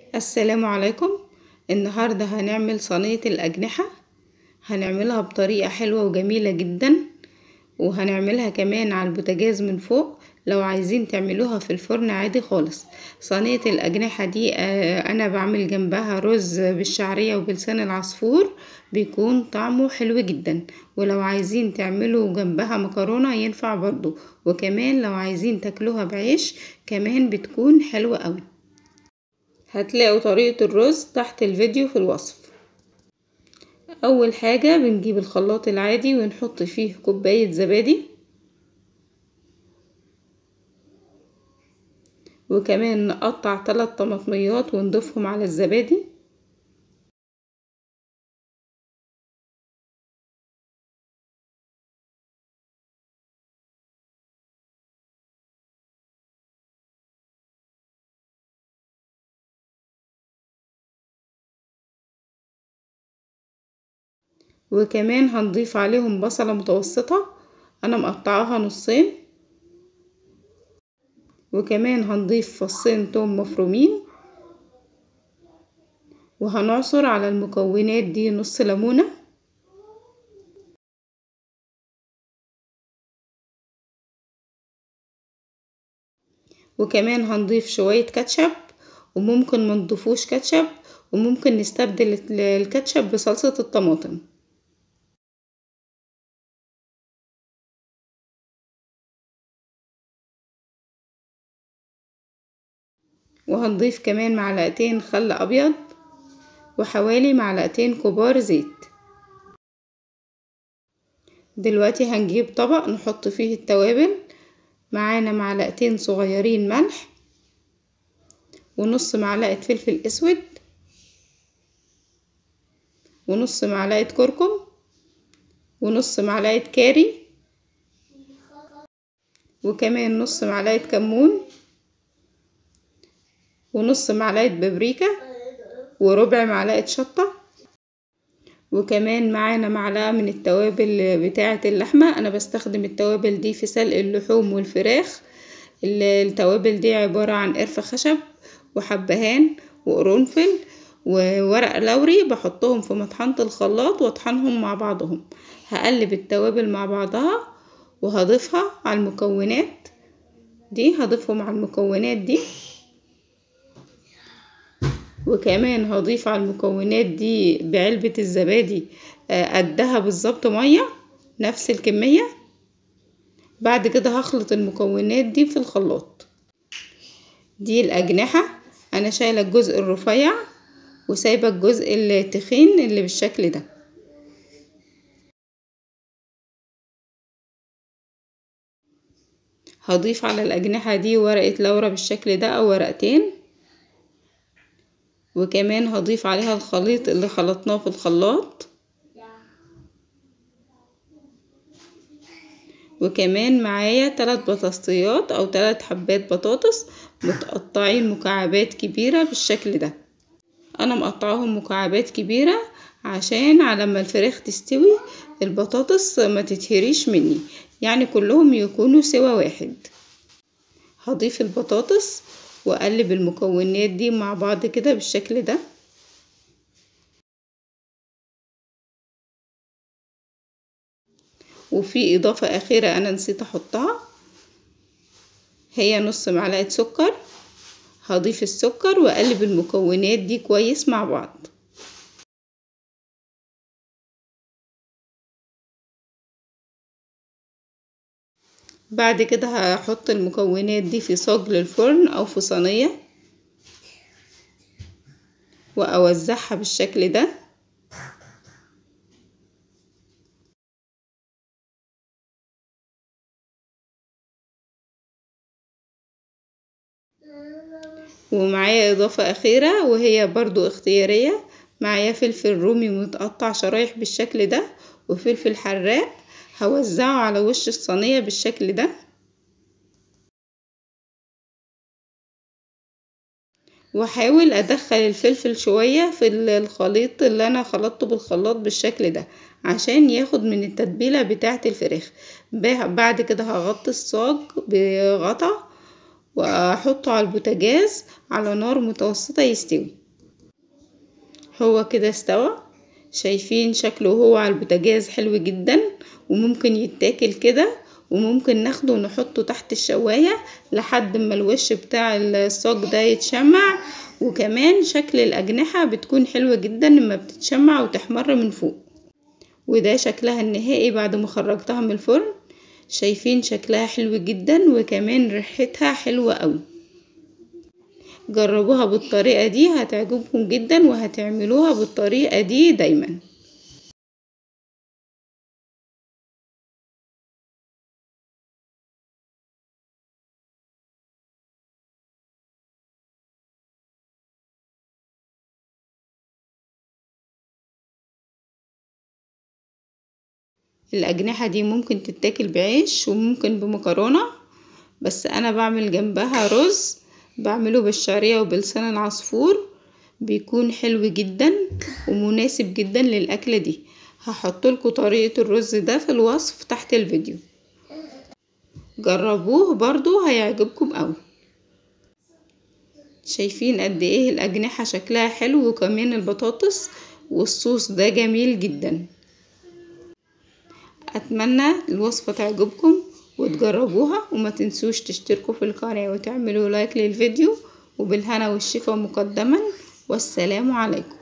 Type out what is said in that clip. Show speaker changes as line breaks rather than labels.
السلام عليكم النهاردة هنعمل صينية الأجنحة هنعملها بطريقة حلوة وجميلة جدا وهنعملها كمان على البوتاجاز من فوق لو عايزين تعملوها في الفرن عادي خالص صينية الأجنحة دي أنا بعمل جنبها رز بالشعرية وبلسان العصفور بيكون طعمه حلو جدا ولو عايزين تعملوا جنبها مكرونة ينفع برضو وكمان لو عايزين تاكلوها بعيش كمان بتكون حلوة قوي هتلاقوا طريقة الرز تحت الفيديو في الوصف اول حاجة بنجيب الخلاط العادي ونحط فيه كوباية زبادي وكمان نقطع ثلاث طماطميات ونضيفهم على الزبادي وكمان هنضيف عليهم بصلة متوسطة انا مقطعاها نصين وكمان هنضيف فصين توم مفرومين وهنعصر على المكونات دي نص ليمونة وكمان هنضيف شوية كاتشب وممكن منضيفوش كاتشب وممكن نستبدل الكاتشب بصلصة الطماطم وهنضيف كمان معلقتين خل ابيض وحوالي معلقتين كبار زيت دلوقتي هنجيب طبق نحط فيه التوابل معانا معلقتين صغيرين ملح ونص معلقة فلفل اسود ونص معلقة كركم ونص معلقة كاري وكمان نص معلقة كمون ونص معلقة بابريكا وربع معلقة شطة وكمان معانا معلقة من التوابل بتاعة اللحمة أنا بستخدم التوابل دي في سلق اللحوم والفراخ التوابل دي عبارة عن قرفة خشب وحبهان وقرنفل وورق لوري بحطهم في مطحنة الخلاط واطحنهم مع بعضهم هقلب التوابل مع بعضها وهضيفها على المكونات دي هضيفهم على المكونات دي وكمان هضيف على المكونات دي بعلبة الزبادي قدها بالظبط مية نفس الكمية بعد كده هخلط المكونات دي في الخلاط دي الأجنحة أنا شايلة الجزء الرفيع وسايبة الجزء التخين اللي بالشكل ده هضيف على الأجنحة دي ورقة لورا بالشكل ده أو ورقتين وكمان هضيف عليها الخليط اللي خلطناه في الخلاط وكمان معايا تلات بطاطسيات او تلات حبات بطاطس متقطعين مكعبات كبيرة بالشكل ده انا مقطعاهم مكعبات كبيرة عشان على ما الفراخ تستوي البطاطس ما تتهريش مني يعني كلهم يكونوا سوا واحد هضيف البطاطس واقلب المكونات دي مع بعض كده بالشكل ده وفي اضافة اخيرة انا نسيت احطها هي نص معلقة سكر هضيف السكر واقلب المكونات دي كويس مع بعض بعد كده هحط المكونات دي في صاج للفرن او في صينية واوزعها بالشكل ده ومعايا اضافة اخيرة وهي برضو اختيارية معايا فلفل رومي متقطع شرايح بالشكل ده وفلفل حراق هوزعه على وش الصينية بالشكل ده واحاول ادخل الفلفل شوية في الخليط اللي انا خلطته بالخلاط بالشكل ده عشان ياخد من التتبيلة بتاعة الفراخ بعد كده هغطي الصاج بغطا واحطه على البوتاجاز على نار متوسطة يستوي هو كده استوى شايفين شكله هو على البوتاجاز حلو جدا وممكن يتاكل كده وممكن ناخده ونحطه تحت الشواية لحد ما الوش بتاع الصاج ده يتشمع وكمان شكل الأجنحة بتكون حلوة جدا لما بتتشمع وتحمر من فوق وده شكلها النهائي بعد ما خرجتها من الفرن شايفين شكلها حلو جدا وكمان ريحتها حلوة قوي جربوها بالطريقة دي هتعجبكم جدا وهتعملوها بالطريقة دي دايما الأجنحة دي ممكن تتاكل بعيش وممكن بمكرونة بس أنا بعمل جنبها رز بعمله بالشعرية وبلسان العصفور بيكون حلو جدا ومناسب جدا للأكلة دي هحطلكوا طريقة الرز ده في الوصف تحت الفيديو جربوه برضو هيعجبكم قوي شايفين قد ايه الأجنحة شكلها حلو وكمان البطاطس والصوص ده جميل جدا اتمنى الوصفة تعجبكم وتجربوها وما تنسوش تشتركوا في القناة وتعملوا لايك للفيديو وبالهنا والشفا مقدما والسلام عليكم